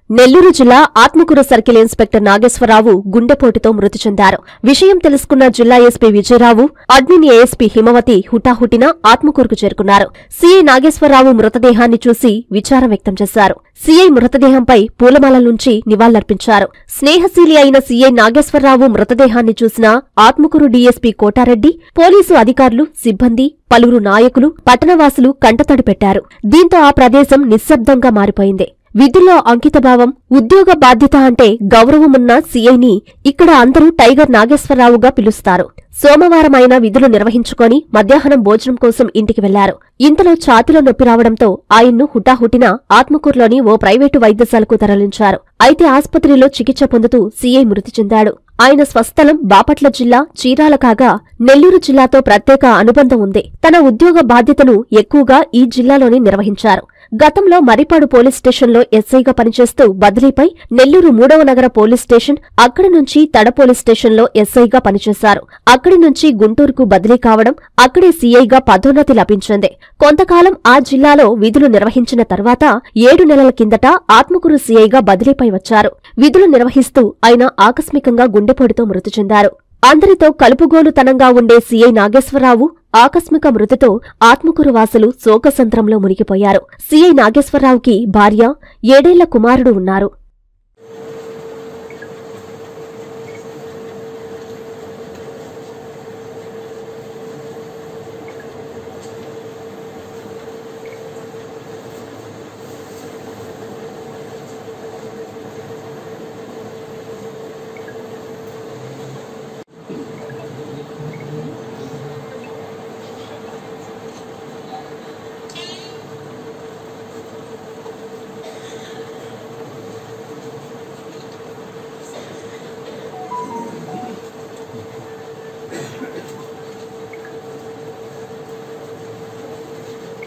నెల్లూరు జిల్లా Atmakur circle inspector Nageswararao గుండెపోటుతో మృతి చెందారు విషయం తెలుసుకున్న జిల్లా SP Vijayarao admin ASP Himavathi హుటాహుటిన ఆత్మకూరుకు చేరుకున్నారు సీఐ నాగేశ్వరరావు మృతదేహాన్ని చూసి విచారం వ్యక్తం చేశారు సీఐ మృతదేహంపై పూలమాలలుంచి నివాళులర్పించారు స్నేహశీలి అయిన సీఐ నాగేశ్వరరావు మృతదేహాన్ని చూసిన ఆత్మకూరు డీఎస్పీ కోటారెడ్డి పోలీసు అధికారులు సిబ్బంది పలువురు నాయకులు పట్టణవాసులు కంటతడి పెట్టారు దీంతో ఆ ప్రదేశం నిశ్శబ్దంగా మారిపోయింది విధుల్లో అంకితభావం ఉద్యోగ బాధ్యత అంటే గౌరవమున్న సీఐని ఇక్కడ అందరూ టైగర్ నాగేశ్వరరావుగా పిలుస్తారు సోమవారం ఆయన విధులు నిర్వహించుకొని మధ్యాహ్నం భోజనం కోసం ఇంటికి వెళ్లారు ఇంతలో ఛాతిలో నొప్పి రావడంతో ఆయన్ను హుటాహుటిన ఆత్మకూరులోని ఓ ప్రైవేటు వైద్యశాలకు తరలించారు అయితే ఆసుపత్రిలో చికిత్స పొందుతూ సీఐ మృతి చెందాడు ఆయన స్వస్థలం బాపట్ల జిల్లా చీరాల కాగా నెల్లూరు జిల్లాతో ప్రత్యేక అనుబంధం ఉంది తన ఉద్యోగ బాధ్యతను ఎక్కువగా ఈ జిల్లాలోనే నిర్వహించారు గతంలో మరిపాడు పోలీస్ స్టేషన్లో ఎస్ఐగా పనిచేస్తూ బదిలీపై నెల్లూరు మూడవ నగర పోలీస్ స్టేషన్ అక్కడి నుంచి తడ పోలీస్ స్టేషన్లో ఎస్ఐగా పనిచేశారు అక్కడి నుంచి గుంటూరుకు బదిలీ కావడం అక్కడే సీఐగా పదోన్నతి లభించింది కొంతకాలం ఆ జిల్లాలో విధులు నిర్వహించిన తర్వాత ఏడు నెలల కిందట ఆత్మకూరు సీఐగా బదిలీపై వచ్చారు విధులు నిర్వహిస్తూ ఆయన ఆకస్మికంగా గుండెపోటుతో మృతి చెందారు అందరితో కలుపుగోలుతనంగా ఉండే సీఐ నాగేశ్వరరావు ఆకస్మిక మృతితో ఆత్మకూరు వాసులు శోకసంద్రంలో మునిగిపోయారు సీఐ నాగేశ్వరరావుకి భార్య ఏడేళ్ల కుమారుడు ఉన్నారు